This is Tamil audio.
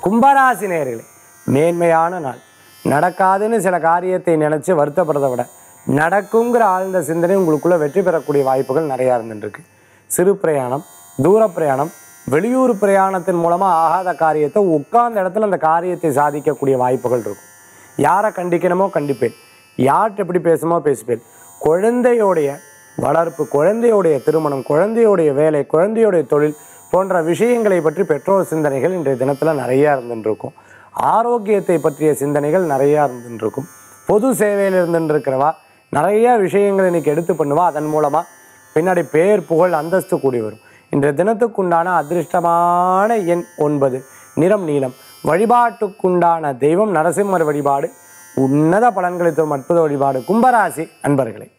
கும்பராசி நேயர்களே மேன்மையான நாள் நடக்காதுன்னு சில காரியத்தை நினச்சி வருத்தப்படுறதை விட நடக்குங்கிற ஆழ்ந்த சிந்தனை உங்களுக்குள்ள வெற்றி பெறக்கூடிய வாய்ப்புகள் நிறையா இருந்துருக்கு சிறு பிரயாணம் தூர பிரயாணம் வெளியூர் பிரயாணத்தின் மூலமாக ஆகாத காரியத்தை உட்கார்ந்த இடத்துல அந்த காரியத்தை சாதிக்கக்கூடிய வாய்ப்புகள் இருக்கும் யாரை கண்டிக்கணுமோ கண்டிப்பேன் யார்கிட்ட எப்படி பேசுமோ பேசுப்பேன் குழந்தையோடைய வளர்ப்பு குழந்தையோடைய திருமணம் குழந்தையோடைய வேலை குழந்தையோடைய தொழில் போன்ற விஷயங்களை பற்றி பெற்றோர் சிந்தனைகள் இன்றைய தினத்தில் நிறையா இருந்துருக்கும் ஆரோக்கியத்தை பற்றிய சிந்தனைகள் நிறையா இருந்துருக்கும் பொது சேவையில் இருந்துருக்கிறவா நிறைய விஷயங்களை இன்னைக்கு எடுத்து பண்ணுவா அதன் மூலமாக பின்னாடி பேர் புகழ் அந்தஸ்து கூடி வரும் இன்றைய தினத்துக்குண்டான அதிர்ஷ்டமான எண் ஒன்பது நிறம் நீலம் வழிபாட்டுக்குண்டான தெய்வம் நரசிம்மர் வழிபாடு உன்னத பலன்களை தரும் அற்புத வழிபாடு கும்பராசி அன்பர்களே